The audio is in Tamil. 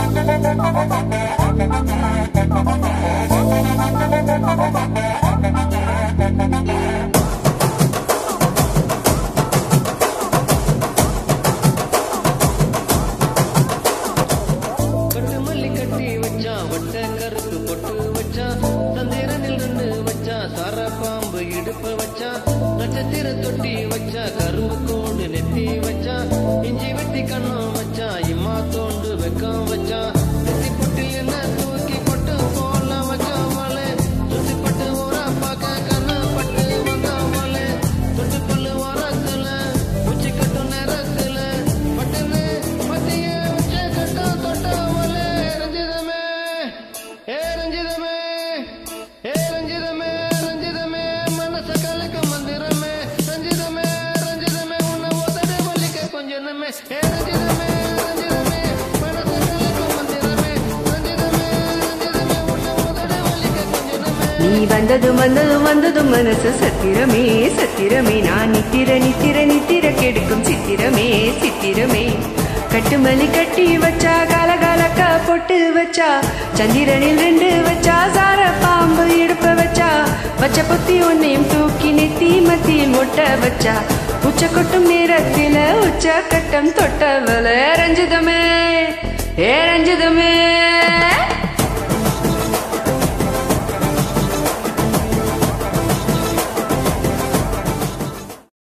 கட்டு மல்லி கட்டி வச்சான் வட்ட கருப்பு பொட்டு வச்சான் சந்திரனில் நின்று வச்சான் சார பாம்பு இடுப்பு வச்சான் நட்சத்திர தொட்டி வச்சா கரும்பு கோடு நெத்தி வச்சான் இஞ்சி வெட்டி கண்ணம் வச்சான் இம்மா தோண்டு வெக்கம் வச்சான் நெத்தி பொட்டில் என்ன தூக்கி போட்டு போல வச்சான் மலை சுத்தி பட்டு ஊரா பார்க்க கண்ணு பட்டு வந்தவளே தொட்டு பல்லு வாரத்துல உச்சி கட்டும் நேரத்துல பட்டுன்னு மத்திய உச்ச கட்டம் தொட்டவளே ரஞ்சிதமே ஏ ரஞ்சிதமே ஏ ரஞ்சிதமே ரஞ்சிதமே மனச கலக்க மந்திரமே ரஞ்சிதமே ரஞ்சிதமே உன்னை உதட வலிக்க கொஞ்சமே ஏ ரஞ்சிதமே ரஞ்சிதமே மனச கலக்க மந்திரமே ரஞ்சிதமே ரஞ்சிதமே உன்னை உதட வலிக்க கொஞ்சமே நீ வந்ததும் வந்ததும் வந்ததும் மனசு சத்திரமே சத்திரமே நான் நித்திர நித்திர நித்திர கெடுக்கும் சித்திரமே சித்திரமே கட்டுமல்லி கட்டி வச்சா காலகாலக்க பொட்டு வச்சா சந்திரனில் ரெண்டு வச்சா சார பாம்பு இடுப்ப வச்சா வச்ச புத்தி உன்னையும் தூக்கி நெத்தி மத்தியில் ஒட்ட வச்சா உச்ச கொட்டும் நேரத்தில உச்ச கட்டம் தொட்டவள ரஞ்சிதமே ஏ ரஞ்சிதமே